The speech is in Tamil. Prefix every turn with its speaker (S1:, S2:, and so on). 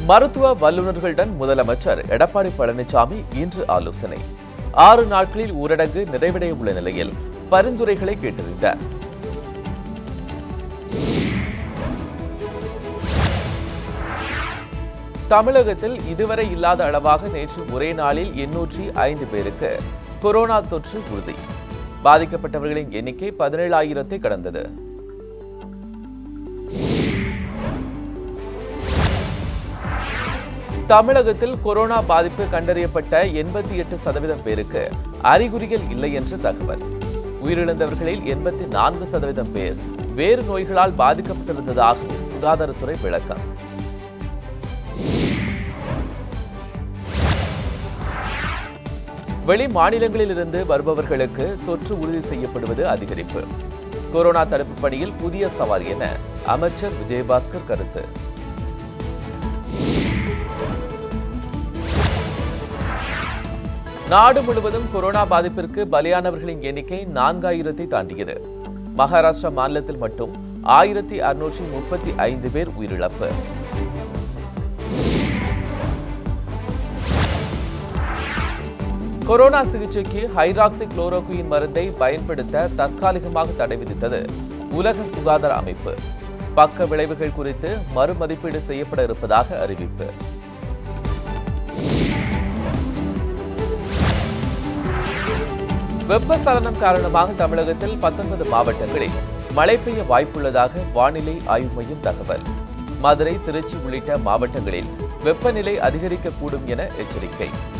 S1: மருத்துவ வல்லுநர்களுடன் முதலமைச்சர் எடப்பாடி பழனிசாமி இன்று ஆலோசனை ஆறு நாட்களில் ஊரடங்கு நிறைவடைய உள்ள நிலையில் பரிந்துரைகளை கேட்டறிந்தார் தமிழகத்தில் இதுவரை இல்லாத அளவாக நேற்று ஒரே நாளில் எண்ணூற்றி ஐந்து பேருக்கு கொரோனா தொற்று உறுதி பாதிக்கப்பட்டவர்களின் எண்ணிக்கை பதினேழாயிரத்தை கடந்தது தமிழகத்தில் கொரோனா பாதிப்பு கண்டறியப்பட்ட எண்பத்தி எட்டு சதவீதம் பேருக்கு அறிகுறிகள் இல்லை என்று தகவல் உயிரிழந்தவர்களில் எண்பத்தி நான்கு சதவீதம் பேர் வேறு நோய்களால் பாதிக்கப்பட்டிருந்ததாகவும் சுகாதாரத்துறை விளக்கம் வெளி மாநிலங்களிலிருந்து வருபவர்களுக்கு தொற்று உறுதி செய்யப்படுவது அதிகரிப்பு கொரோனா தடுப்பு பணியில் புதிய சவால் என அமைச்சர் விஜயபாஸ்கர் கருத்து நாடு முழுவதும் கொரோனா பாதிப்பிற்கு பலியானவர்களின் எண்ணிக்கை நான்காயிரத்தை தாண்டியது மகாராஷ்டிரா மாநிலத்தில் மட்டும் ஆயிரத்தி அறுநூற்றி முப்பத்தி ஐந்து பேர் உயிரிழப்பு கொரோனா சிகிச்சைக்கு ஹைட்ராக்சி குளோரோகுயின் மருந்தை பயன்படுத்த தற்காலிகமாக தடை விதித்தது உலக சுகாதார அமைப்பு பக்க விளைவுகள் குறித்து மறுமதிப்பீடு செய்யப்பட இருப்பதாக அறிவிப்பு வெப்பசலனம் காரணமாக தமிழகத்தில் பத்தொன்பது மாவட்டங்களில் மழை பெய்ய வாய்ப்புள்ளதாக வானிலை ஆய்வு மையம் தகவல் மதுரை திருச்சி உள்ளிட்ட மாவட்டங்களில் வெப்பநிலை அதிகரிக்கக்கூடும் என எச்சரிக்கை